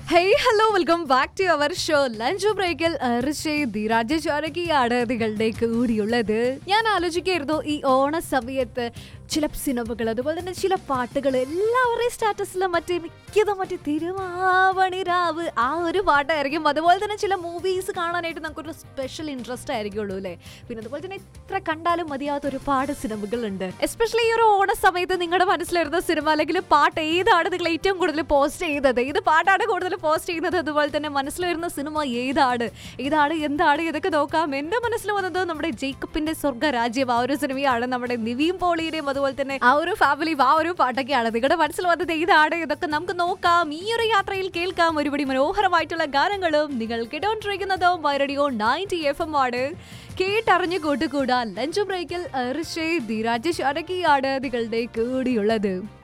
hey hello welcome back to our show lunch ബ്രേക്കിൽ രാജചാരകിയാണ് നിങ്ങളുടെ കൂടിയുള്ളത് ഞാൻ ആലോചിക്കായിരുന്നു ഈ ഓണ സമയത്ത് ചില സിനിമകൾ അതുപോലെ തന്നെ ചില പാട്ടുകൾ എല്ലാവരുടെയും സ്റ്റാറ്റസിലും മറ്റേ മിക്കതും മറ്റേ തിരുവാവണി രാവ് ആ ഒരു പാട്ടായിരിക്കും അതുപോലെ തന്നെ ചില മൂവീസ് കാണാനായിട്ട് നമുക്കൊരു സ്പെഷ്യൽ ഇൻട്രസ്റ്റ് ആയിരിക്കുള്ളൂ അല്ലേ പിന്നെ അതുപോലെ തന്നെ എത്ര കണ്ടാലും മതിയാത്ത ഒരുപാട് സിനിമകളുണ്ട് എസ്പെഷ്യലി ഈ ഒരു ഓണ സമയത്ത് നിങ്ങളുടെ മനസ്സിലിരുന്ന സിനിമ അല്ലെങ്കിൽ പാട്ട് ഏതാണ് നിങ്ങൾ ഏറ്റവും കൂടുതൽ പോസ്റ്റ് ചെയ്യുന്നത് ഏത് പാട്ടാണ് കൂടുതൽ പോസ്റ്റ് ചെയ്യുന്നത് അതുപോലെ തന്നെ മനസ്സിൽ വരുന്ന സിനിമ ഏതാണ് ഏതാണ് എന്താണ് ഇതൊക്കെ നോക്കാം എന്റെ മനസ്സിൽ വന്നത് നമ്മുടെ ജേക്കബിന്റെ സ്വർഗ്ഗരാജ്യം ആ ഒരു സിനിമയാണ് നമ്മുടെ നിവിയും പോളിയുടെയും അതുപോലെ തന്നെ ആ ഒരു ഫാമിലി ആ ഒരു പാട്ടൊക്കെയാണ് നിങ്ങളുടെ മനസ്സിൽ വന്നത് ഏതാണ് ഇതൊക്കെ നമുക്ക് നോക്കാം ഈ ഒരു യാത്രയിൽ കേൾക്കാം ഒരുപടി മനോഹരമായിട്ടുള്ള ഗാനങ്ങളും നിങ്ങൾ കേട്ടോണ്ടിരിക്കുന്നതും വൈറഡിയോ നയൻറ്റി എഫ് എം ആണ് കേട്ടറിഞ്ഞു കൂട്ടുകൂടാ ലഞ്ച് ബ്രേക്കിൽ ഋഷി ധീരാജ് ഷാരകിയാണ് നിങ്ങളുടെ കൂടിയുള്ളത്